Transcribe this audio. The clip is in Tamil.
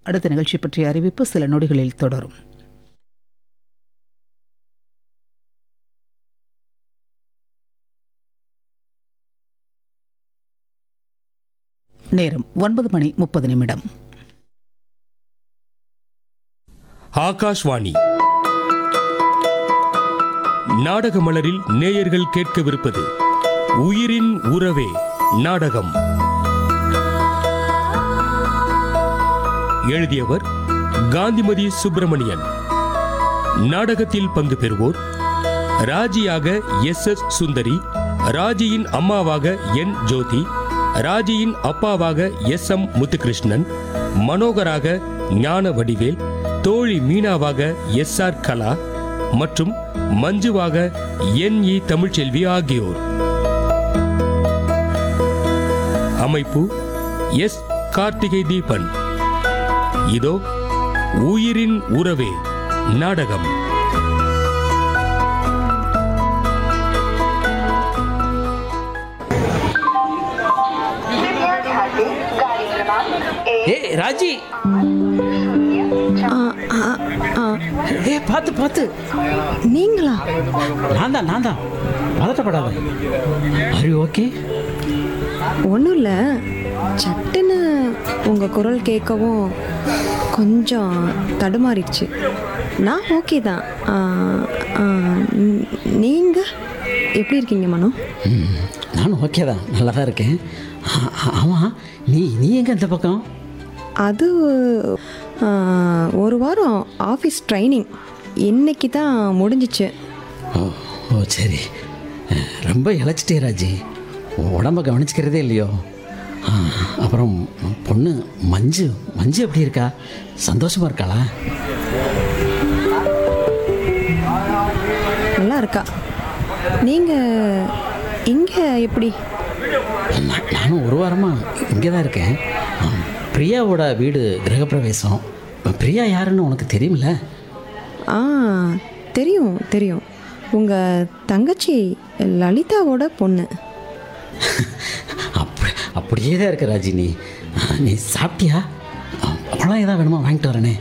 அடுத்த நிகழ்ச்சி பற்றிய அறிவிப்பு சில நொடிகளில் தொடரும் நேரம் ஒன்பது மணி முப்பது நிமிடம் ஆகாஷ்வாணி நாடக மலரில் நேயர்கள் கேட்கவிருப்பது உயிரின் உறவே நாடகம் எழுதியவர் காந்திமதி சுப்பிரமணியன் நாடகத்தில் பங்கு பெறுவோர் ராஜியாக எஸ் எஸ் சுந்தரி ராஜியின் அம்மாவாக என் ஜோதி ராஜியின் அப்பாவாக எஸ் எம் முத்துகிருஷ்ணன் மனோகராக ஞான வடிவேல் தோழி மீனாவாக எஸ் ஆர் கலா மற்றும் மஞ்சுவாக என் இ தமிழ்ச்செல்வி ஆகியோர் அமைப்பு எஸ் கார்த்திகை தீபன் இதோ உயிரின் உறவே நாடகம் विद्यार्थी गाड़ी क्रमांक ஏ ராஜி ஏ பார்த்து பார்த்து நீங்களா நான் தான் நான் தான் பதட்டப்படாத are you ஓகே ஒன்றும் இல்லை சட்டுன்னு உங்கள் குரல் கேட்கவும் கொஞ்சம் தடுமாறிடுச்சு நான் ஓகே தான் நீங்கள் எப்படி இருக்கீங்க மனோ நானும் ஓகே தான் நல்லா தான் இருக்கேன் ஆ- ஆ- ஆமாம் நீ நீ எங்கே இந்த பக்கம் அது ஆ, ஒரு வாரம் ஆஃபீஸ் ட்ரைனிங் இன்னைக்கு தான் முடிஞ்சிச்சு ஓ ஓ சரி அஹ், ரொம்ப இழைச்சிட்டே ராஜி உடம்ப கவனிச்சுக்கிறதே இல்லையோ ஆ, அப்புறம் பொண்ணு மஞ்சு மஞ்சு எப்படி இருக்கா சந்தோஷமா இருக்காளா நல்லா இருக்கா நீங்கள் இங்கே எப்படி நான் நானும் ஒரு வாரமாக இங்கே தான் இருக்கேன் ஆ, பிரியாவோட வீடு கிரகப்பிரவேசம் பிரியா யாருன்னு உனக்கு தெரியுமில்ல ஆ தெரியும் தெரியும் உங்கள் தங்கச்சி லலிதாவோட பொண்ணு அப்படி அப்படியே தான் இருக்க ராஜி நீ ஆ, நீ சாப்பிட்டியா ஆ, பழம் ஏதாவது வேணுமா வாங்கிட்டு வரேனே